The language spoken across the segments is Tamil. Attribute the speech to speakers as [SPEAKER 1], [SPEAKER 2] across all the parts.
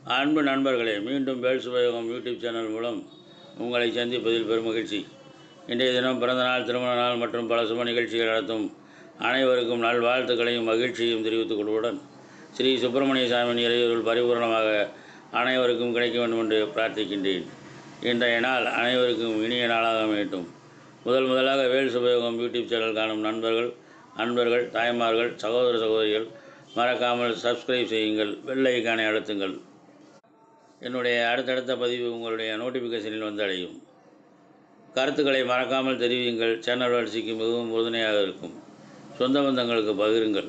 [SPEAKER 1] அன்பு நண்பர்களே மீண்டும் வேல் சுபயோகம் யூடியூப் சேனல் மூலம் உங்களை சந்திப்பதில் பெருமகிழ்ச்சி இன்றைய தினம் பிறந்தநாள் திருமண நாள் மற்றும் பல சுப நிகழ்ச்சிகள் நடத்தும் அனைவருக்கும் நல்வாழ்த்துக்களையும் மகிழ்ச்சியையும் தெரிவித்துக் கொள்வதுடன் ஸ்ரீ சுப்பிரமணிய சாமியின் இறையொருள் பரிபூரணமாக அனைவருக்கும் கிடைக்க வேண்டும் என்று பிரார்த்திக்கின்றேன் இன்றைய நாள் அனைவருக்கும் இனிய நாளாக அமையட்டும் முதல் முதலாக வேல் சுபயோகம் யூடியூப் சேனல் காணும் நண்பர்கள் அன்பர்கள் தாய்மார்கள் சகோதர சகோதரிகள் மறக்காமல் சப்ஸ்கிரைப் செய்யுங்கள் பெல் ஐக்கானை அழுத்துங்கள் என்னுடைய அடுத்தடுத்த பதிவு உங்களுடைய நோட்டிஃபிகேஷனில் வந்து அடையும் கருத்துக்களை மறக்காமல் தெரிவியுங்கள் சேனல் வளர்ச்சிக்கு மிகவும் உறுதுணையாக இருக்கும் சொந்த பந்தங்களுக்கு பகிருங்கள்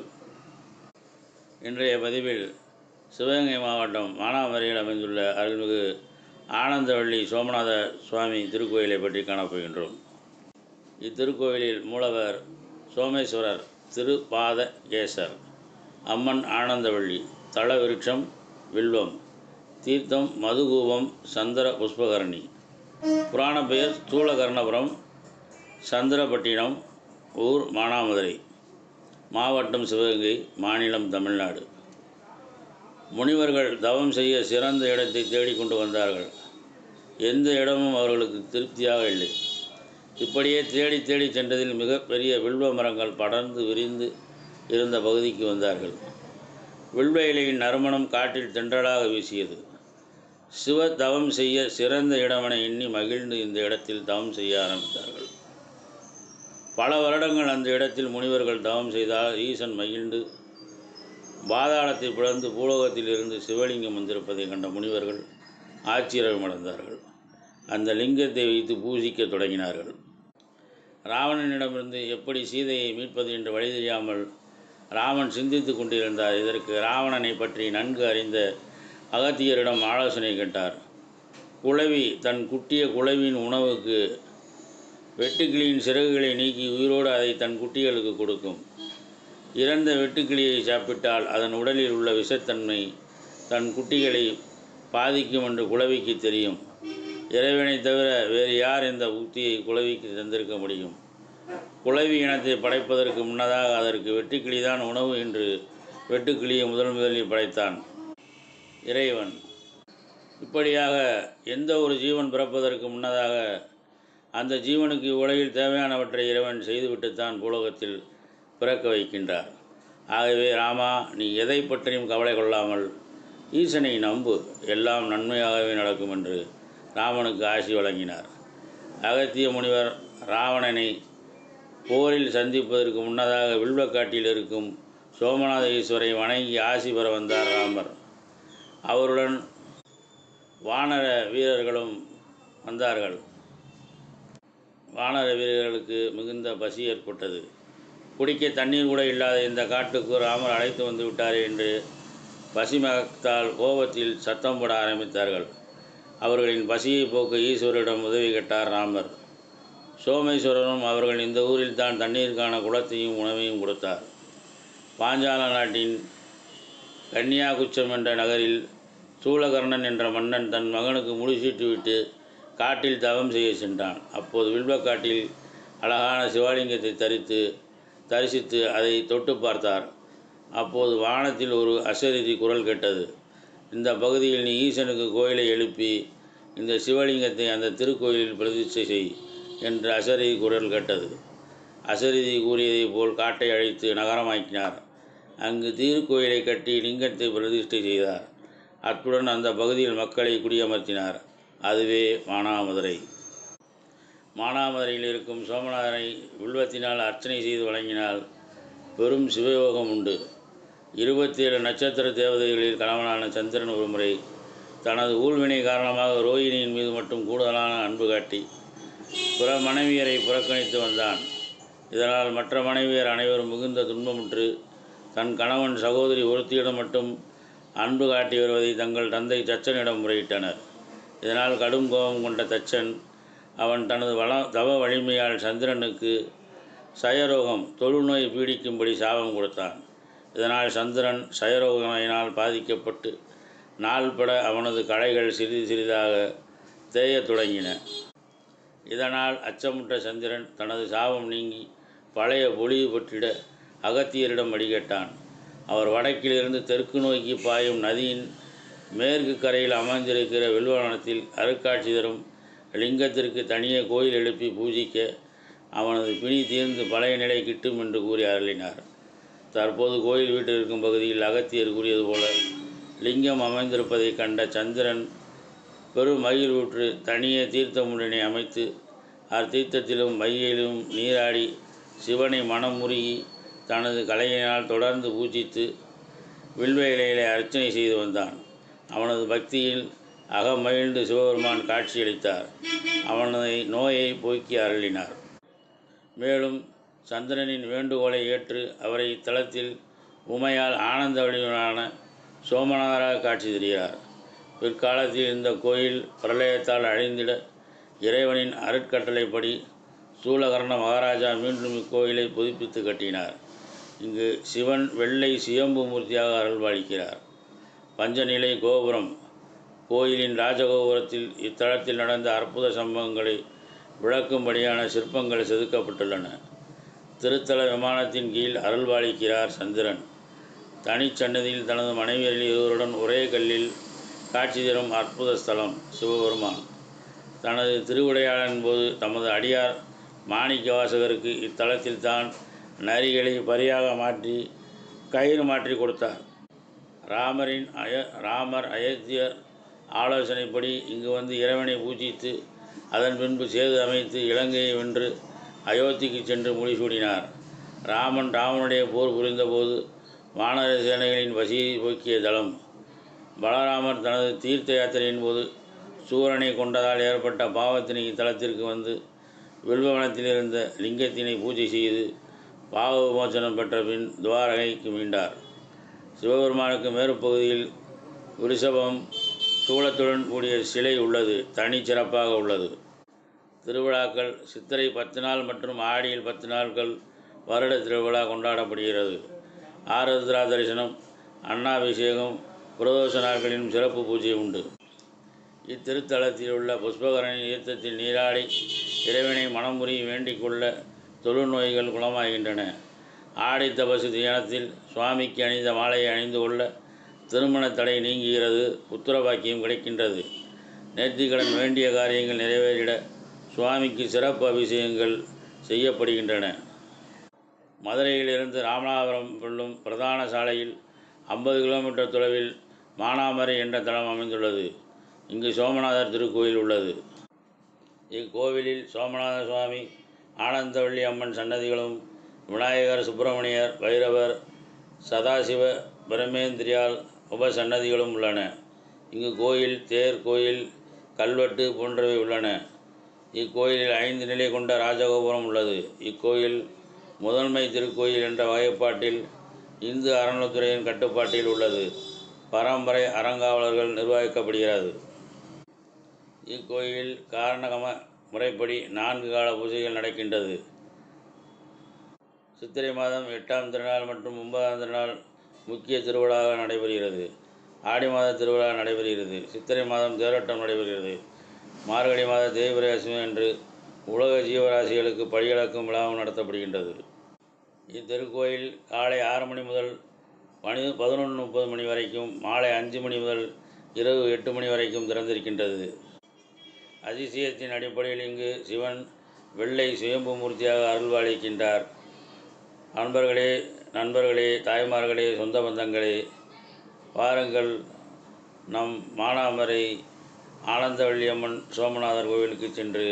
[SPEAKER 1] இன்றைய பதிவில் சிவகங்கை மாவட்டம் மானாமரையில் அமைந்துள்ள அருள்மிகு ஆனந்தவள்ளி சோமநாத சுவாமி திருக்கோயிலை பற்றி காணப்போகின்றோம் இத்திருக்கோயிலில் மூலவர் சோமேஸ்வரர் திருப்பாத கேசர் அம்மன் ஆனந்தவள்ளி தல விருட்சம் வில்வம் தீர்த்தம் மதுகூபம் சந்திர புஷ்பகரணி புராண பெயர் ஸ்தூலகர்ணபுரம் சந்திரப்பட்டினம் ஊர் மானாமதுரை மாவட்டம் சிவகங்கை மாநிலம் தமிழ்நாடு முனிவர்கள் தவம் செய்ய சிறந்த இடத்தை தேடிக்கொண்டு வந்தார்கள் எந்த இடமும் அவர்களுக்கு திருப்தியாக இல்லை இப்படியே தேடி தேடி சென்றதில் மிகப்பெரிய வில்வ மரங்கள் படர்ந்து விரிந்து இருந்த பகுதிக்கு வந்தார்கள் வில்வ இலையின் நறுமணம் காட்டில் தென்றலாக வீசியது சிவ தவம் செய்ய சிறந்த இடமென எண்ணி மகிழ்ந்து இந்த இடத்தில் தவம் செய்ய ஆரம்பித்தார்கள் பல வருடங்கள் அந்த இடத்தில் முனிவர்கள் தவம் செய்தால் ஈசன் மகிழ்ந்து பாதாளத்தை பிளந்து பூலோகத்தில் இருந்து சிவலிங்கம் வந்திருப்பதை கண்ட முனிவர்கள் ஆச்சரியமடைந்தார்கள் அந்த லிங்கத்தை வைத்து பூஜிக்க தொடங்கினார்கள் ராவணனிடமிருந்து எப்படி சீதையை மீட்பது என்று வழி தெரியாமல் ராமன் சிந்தித்து கொண்டிருந்தார் இதற்கு ராவணனை பற்றி நன்கு அறிந்த அகத்தியரிடம் ஆலோசனை கேட்டார் குளவி தன் குட்டிய குளவியின் உணவுக்கு வெட்டுக்கிளியின் சிறகுகளை நீக்கி உயிரோடு அதை தன் குட்டிகளுக்கு கொடுக்கும் இறந்த வெட்டுக்கிளியை சாப்பிட்டால் அதன் உடலில் உள்ள விஷத்தன்மை தன் குட்டிகளை பாதிக்கும் என்று குளவிக்கு தெரியும் இறைவனை தவிர வேறு யார் இந்த உக்தியை குளவிக்கு தந்திருக்க முடியும் குளவி இனத்தை படைப்பதற்கு முன்னதாக அதற்கு வெட்டுக்கிளிதான் உணவு என்று வெட்டுக்கிளியை முதல் முதலில் படைத்தான் இறைவன் இப்படியாக எந்த ஒரு ஜீவன் பிறப்பதற்கு முன்னதாக அந்த ஜீவனுக்கு இவ்வுலகில் தேவையானவற்றை இறைவன் செய்துவிட்டுத்தான் பூலோகத்தில் பிறக்க வைக்கின்றார் ஆகவே ராமா நீ எதை பற்றியும் கவலை கொள்ளாமல் ஈசனை நம்பு எல்லாம் நன்மையாகவே நடக்கும் என்று ராமனுக்கு ஆசி வழங்கினார் அகத்திய முனிவர் ராவணனை போரில் சந்திப்பதற்கு முன்னதாக வில்வக்காட்டில் இருக்கும் சோமநாத ஈஸ்வரை வணங்கி ஆசி பெற வந்தார் ராமர் அவருடன் வானர வீரர்களும் வந்தார்கள் வானர வீரர்களுக்கு மிகுந்த பசி ஏற்பட்டது குடிக்க தண்ணீர் கூட இல்லாத இந்த காட்டுக்கு ராமர் அழைத்து வந்து விட்டாரே என்று பசிமகத்தால் கோபத்தில் சத்தம் போட ஆரம்பித்தார்கள் அவர்களின் பசியை போக்க ஈஸ்வரிடம் உதவி கேட்டார் ராமர் சோமேஸ்வரனும் அவர்கள் இந்த ஊரில் தான் தண்ணீருக்கான குளத்தையும் உணவையும் கொடுத்தார் பாஞ்சால நாட்டின் கன்னியாகுச்சம் என்ற நகரில் சூளகர்ணன் என்ற மன்னன் தன் மகனுக்கு முடிசூட்டிவிட்டு காட்டில் தவம் செய்ய சென்றான் அப்போது வில்வக்காட்டில் அழகான சிவலிங்கத்தை தரித்து தரிசித்து அதை தொட்டு பார்த்தார் அப்போது வானத்தில் ஒரு அசரீதி குரல் கேட்டது இந்த பகுதியில் நீ ஈசனுக்கு கோயிலை எழுப்பி இந்த சிவலிங்கத்தை அந்த திருக்கோயிலில் பிரதிஷ்டை செய் என்று அசரீதி குரல் கேட்டது அசரீதி கூறியதைப் போல் காட்டை அழைத்து நகரமாக்கினார் அங்கு திருக்கோயிலை கட்டி லிங்கத்தை பிரதிஷ்டை செய்தார் அத்துடன் அந்த பகுதியில் மக்களை குடியமர்த்தினார் அதுவே மானாமதுரை மானாமதுரையில் இருக்கும் சோமநாதனை வில்வத்தினால் அர்ச்சனை செய்து வழங்கினால் பெரும் சிவயோகம் உண்டு இருபத்தி ஏழு நட்சத்திர தேவதைகளில் கணவனான சந்திரன் ஒருமுறை தனது ஊழ்வினை காரணமாக ரோஹிணியின் மீது மட்டும் கூடுதலான அன்பு காட்டி பிற மனைவியரை புறக்கணித்து வந்தான் இதனால் மற்ற மனைவியர் அனைவரும் மிகுந்த துன்பமுற்று தன் கணவன் சகோதரி ஒருத்தியிடம் மட்டும் அன்பு காட்டி வருவதை தங்கள் தந்தை தச்சனிடம் முறையிட்டனர் இதனால் கடும் கோபம் கொண்ட தச்சன் அவன் தனது வள தவ வலிமையால் சந்திரனுக்கு சயரோகம் தொழுநோய் பீடிக்கும்படி சாபம் கொடுத்தான் இதனால் சந்திரன் சயரோக நோயினால் பாதிக்கப்பட்டு நாள்பட அவனது களைகள் சிறிது சிறிதாக தேயத் தொடங்கின இதனால் அச்சமுற்ற சந்திரன் தனது சாபம் நீங்கி பழைய பொலிவு பற்றிட அகத்தியரிடம் வடிகட்டான் அவர் வடக்கிலிருந்து தெற்கு நோக்கி பாயும் நதியின் மேற்கு கரையில் அமைந்திருக்கிற வில்வவனத்தில் அருட்காட்சி தரும் லிங்கத்திற்கு தனியே கோயில் எழுப்பி பூஜிக்க அவனது பிணி தீர்ந்து பழைய நிலை கிட்டும் என்று கூறி அருளினார் தற்போது கோயில் வீட்டில் இருக்கும் பகுதியில் அகத்தியர் கூறியது போல லிங்கம் அமைந்திருப்பதைக் கண்ட சந்திரன் பெரும் மகிழ்வுற்று தனியே தீர்த்தமுடனே அமைத்து அத்தீர்த்தத்திலும் மையிலும் நீராடி சிவனை மனமுருகி தனது கலையினால் தொடர்ந்து பூஜித்து வில்வ இலையிலே அர்ச்சனை செய்து வந்தான் அவனது பக்தியில் அகமகிழ்ந்து சிவபெருமான் காட்சியளித்தார் அவனது நோயை போக்கி அருளினார் மேலும் சந்திரனின் வேண்டுகோளை ஏற்று அவரை இத்தலத்தில் உமையால் ஆனந்த வடிவனான சோமநாதராக காட்சி தருகிறார் பிற்காலத்தில் இந்த கோயில் பிரளயத்தால் அழிந்திட இறைவனின் அருட்கட்டளைப்படி சூலகர்ண மகாராஜா மீண்டும் இக்கோயிலை புதுப்பித்து கட்டினார் இங்கு சிவன் வெள்ளை சுயம்பு மூர்த்தியாக அருள்பாலிக்கிறார் பஞ்சநிலை கோபுரம் கோயிலின் ராஜகோபுரத்தில் இத்தலத்தில் நடந்த அற்புத சம்பவங்களை விளக்கும்படியான சிற்பங்கள் செதுக்கப்பட்டுள்ளன திருத்தல விமானத்தின் கீழ் அருள்பாலிக்கிறார் சந்திரன் தனிச்சன்னதியில் தனது மனைவியரில் இருவருடன் ஒரே கல்லில் காட்சி தரும் அற்புத ஸ்தலம் சிவபெருமான் தனது திருவிளையாடலின் போது தமது அடியார் மாணிக்க வாசகருக்கு இத்தலத்தில் தான் நரிகளை பரியாக மாற்றி கயிறு மாற்றி கொடுத்தார் ராமரின் அய ராமர் அயோத்தியர் ஆலோசனைப்படி இங்கு வந்து இறைவனை பூஜித்து அதன் பின்பு சேது அமைத்து இலங்கையை வென்று அயோத்திக்கு சென்று முடிசூடினார் ராமன் ராவனுடைய போர் புரிந்தபோது வானர சேனைகளின் வசியை போக்கிய தலம் பலராமர் தனது தீர்த்த யாத்திரையின் போது சூரனை கொண்டதால் ஏற்பட்ட பாவத்தினை இத்தலத்திற்கு வந்து வில்வவனத்தில் இருந்த லிங்கத்தினை பூஜை செய்து பாவ விமோசனம் பெற்ற பின் துவாரகைக்கு மீண்டார் சிவபெருமானுக்கு மேற்பகுதியில் விருஷபம் சூளத்துடன் கூடிய சிலை உள்ளது தனிச்சிறப்பாக உள்ளது திருவிழாக்கள் சித்திரை பத்து நாள் மற்றும் ஆடியில் பத்து நாட்கள் வருட திருவிழா கொண்டாடப்படுகிறது ஆருத்ரா தரிசனம் அன்னாபிஷேகம் பிரதோஷ நாட்களிலும் சிறப்பு பூஜை உண்டு இத்திருத்தலத்தில் உள்ள புஷ்பகரணி ஈர்த்தத்தில் நீராடி இறைவனை மனமுறி வேண்டிக் கொள்ள தொழுநோய்கள் குணமாகின்றன ஆடி தபசு தியானத்தில் சுவாமிக்கு அணிந்த மாலையை அணிந்து கொள்ள திருமண தடை நீங்குகிறது புத்திர பாக்கியம் கிடைக்கின்றது நேர்த்திக்கடன் வேண்டிய காரியங்கள் நிறைவேறிட சுவாமிக்கு சிறப்பு அபிஷேகங்கள் செய்யப்படுகின்றன மதுரையிலிருந்து ராமநாதபுரம் செல்லும் பிரதான சாலையில் ஐம்பது கிலோமீட்டர் தொலைவில் மானாமரை என்ற தலம் அமைந்துள்ளது இங்கு சோமநாதர் திருக்கோயில் உள்ளது இக்கோவிலில் சோமநாத சுவாமி ஆனந்தவள்ளி அம்மன் சன்னதிகளும் விநாயகர் சுப்பிரமணியர் பைரவர் சதாசிவ பிரமேந்திரியால் உபசன்னதிகளும் உள்ளன இங்கு கோயில் தேர் கோயில் கல்வெட்டு போன்றவை உள்ளன இக்கோயிலில் ஐந்து நிலை கொண்ட ராஜகோபுரம் உள்ளது இக்கோயில் முதன்மை திருக்கோயில் என்ற வகைப்பாட்டில் இந்து அறநிலைத்துறையின் கட்டுப்பாட்டில் உள்ளது பரம்பரை அறங்காவலர்கள் நிர்வகிக்கப்படுகிறது இக்கோயில் காரணகம முறைப்படி நான்கு கால பூஜைகள் நடக்கின்றது சித்திரை மாதம் எட்டாம் திருநாள் மற்றும் ஒன்பதாம் திருநாள் முக்கிய திருவிழாவாக நடைபெறுகிறது ஆடி மாத திருவிழா நடைபெறுகிறது சித்திரை மாதம் தேரோட்டம் நடைபெறுகிறது மார்கழி மாத தேய்பிரகாசம் என்று உலக ஜீவராசிகளுக்கு பழியளக்கும் விழாவும் நடத்தப்படுகின்றது இத்திருக்கோயில் காலை ஆறு மணி முதல் மணி பதினொன்று முப்பது மணி வரைக்கும் மாலை அஞ்சு மணி முதல் இரவு எட்டு மணி வரைக்கும் திறந்திருக்கின்றது அதிசயத்தின் அடிப்படையில் இங்கு சிவன் வெள்ளை சுயம்பு மூர்த்தியாக அருள்வாளிக்கின்றார் நண்பர்களே நண்பர்களே தாய்மார்களே சொந்த பந்தங்களே வாருங்கள் நம் மானாமரை ஆனந்தவள்ளியம்மன் சோமநாதர் கோவிலுக்கு சென்று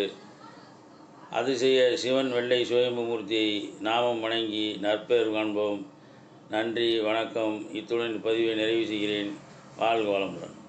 [SPEAKER 1] அதிசய சிவன் வெள்ளை சுயம்பு மூர்த்தியை நாமம் வணங்கி நற்பெயர் காண்போம் நன்றி வணக்கம் இத்துடன் பதிவை நிறைவு செய்கிறேன் வாழ்க வளமுடன்